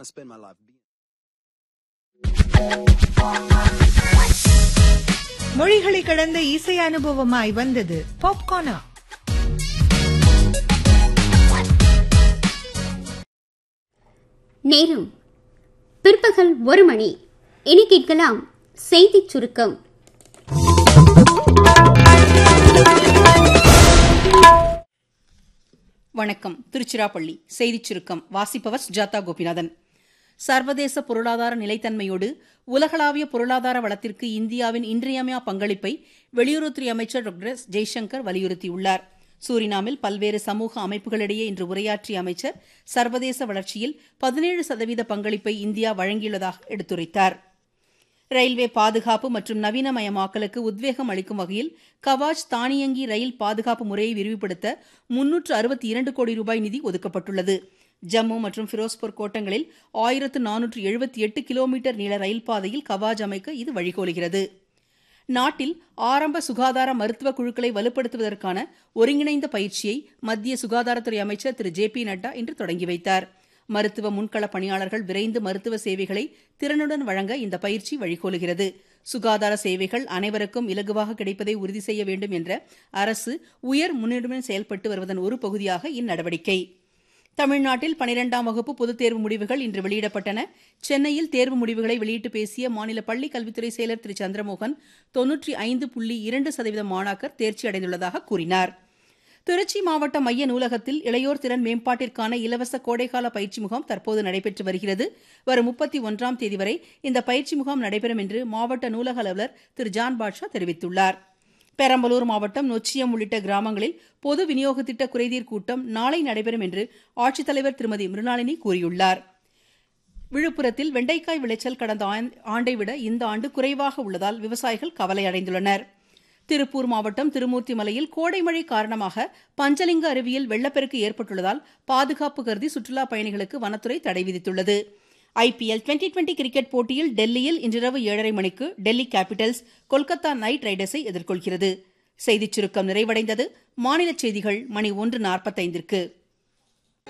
to spend my life being. மொழிகளை கடந்த இசை அனுபவமாய் வந்தது பாப்கார்னா நேரம் பிற்பகல் ஒரு மணி இனி கேட்கலாம் செய்திச் சுருக்கம் வணக்கம் திருச்சிராப்பள்ளி செய்திச் சுருக்கம் வாசிப்பவர் சுஜாதா கோபிநாதன் சர்வதேச பொருளாதார நிலைத்தன்மையோடு உலகளாவிய பொருளாதார வளத்திற்கு இந்தியாவின் இன்றியமையா பங்களிப்பை வெளியுறவுத்துறை அமைச்சர் டாக்டர் எஸ் ஜெய்சங்கர் வலியுறுத்தியுள்ளார் சூரினாமில் பல்வேறு சமூக அமைப்புகளிடையே இன்று உரையாற்றிய அமைச்சர் சர்வதேச வளர்ச்சியில் பதினேழு சதவீத பங்களிப்பை இந்தியா வழங்கியுள்ளதாக எடுத்துரைத்தார் ரயில்வே பாதுகாப்பு மற்றும் நவீனமயமாக்கலுக்கு உத்வேகம் அளிக்கும் வகையில் கவாஜ் தானியங்கி ரயில் பாதுகாப்பு முறையை விரிவுபடுத்த முன்னூற்று அறுபத்தி இரண்டு கோடி ரூபாய் நிதி ஒதுக்கப்பட்டுள்ளது ஜம்மு மற்றும் ஃபிரோஸ்பூர் கோட்டங்களில் ஆயிரத்து நானூற்று எழுபத்தி எட்டு கிலோமீட்டர் நீள ரயில் பாதையில் கவாஜ் அமைக்க இது வழிகோலுகிறது நாட்டில் ஆரம்ப சுகாதார மருத்துவ குழுக்களை வலுப்படுத்துவதற்கான ஒருங்கிணைந்த பயிற்சியை மத்திய சுகாதாரத்துறை அமைச்சர் திரு ஜே பி நட்டா இன்று தொடங்கி வைத்தார் மருத்துவ முன்கள பணியாளர்கள் விரைந்து மருத்துவ சேவைகளை திறனுடன் வழங்க இந்த பயிற்சி வழிகோலுகிறது சுகாதார சேவைகள் அனைவருக்கும் இலகுவாக கிடைப்பதை உறுதி செய்ய வேண்டும் என்ற அரசு உயர் முன்னுரிமையுடன் செயல்பட்டு வருவதன் ஒரு பகுதியாக இந்நடவடிக்கை தமிழ்நாட்டில் பனிரெண்டாம் வகுப்பு பொதுத் தேர்வு முடிவுகள் இன்று வெளியிடப்பட்டன சென்னையில் தேர்வு முடிவுகளை வெளியிட்டு பேசிய மாநில பள்ளிக் கல்வித்துறை செயலர் திரு சந்திரமோகன் தொன்னூற்றி ஐந்து புள்ளி இரண்டு சதவீத மாணாக்கர் தேர்ச்சி அடைந்துள்ளதாக கூறினார் திருச்சி மாவட்ட மைய நூலகத்தில் இளையோர் திறன் மேம்பாட்டிற்கான இலவச கோடைக்கால பயிற்சி முகாம் தற்போது நடைபெற்று வருகிறது வரும் முப்பத்தி ஒன்றாம் தேதி வரை இந்த பயிற்சி முகாம் நடைபெறும் என்று மாவட்ட நூலக அலுவலர் திரு ஜான் பாட்ஷா தெரிவித்துள்ளார் பெரம்பலூர் மாவட்டம் நொச்சியம் உள்ளிட்ட கிராமங்களில் பொது விநியோக திட்ட குறைதீர் கூட்டம் நாளை நடைபெறும் என்று ஆட்சித்தலைவர் திருமதி மிருணாளினி கூறியுள்ளார் விழுப்புரத்தில் வெண்டைக்காய் விளைச்சல் கடந்த ஆண்டை விட இந்த ஆண்டு குறைவாக உள்ளதால் விவசாயிகள் கவலை அடைந்துள்ளனர் திருப்பூர் மாவட்டம் திருமூர்த்தி மலையில் கோடை மழை காரணமாக பஞ்சலிங்க அருவியில் வெள்ளப்பெருக்கு ஏற்பட்டுள்ளதால் பாதுகாப்பு கருதி சுற்றுலா பயணிகளுக்கு வனத்துறை தடை விதித்துள்ளது ஐபிஎல் டுவெண்டி டுவெண்டி கிரிக்கெட் போட்டியில் டெல்லியில் இன்றிரவு ஏழரை மணிக்கு டெல்லி கேபிட்டல்ஸ் கொல்கத்தா நைட் ரைடர்ஸை எதிர்கொள்கிறது செய்திச் சுருக்கம் நிறைவடைந்தது மாநில செய்திகள் மணி ஒன்று நாற்பத்தைந்திற்கு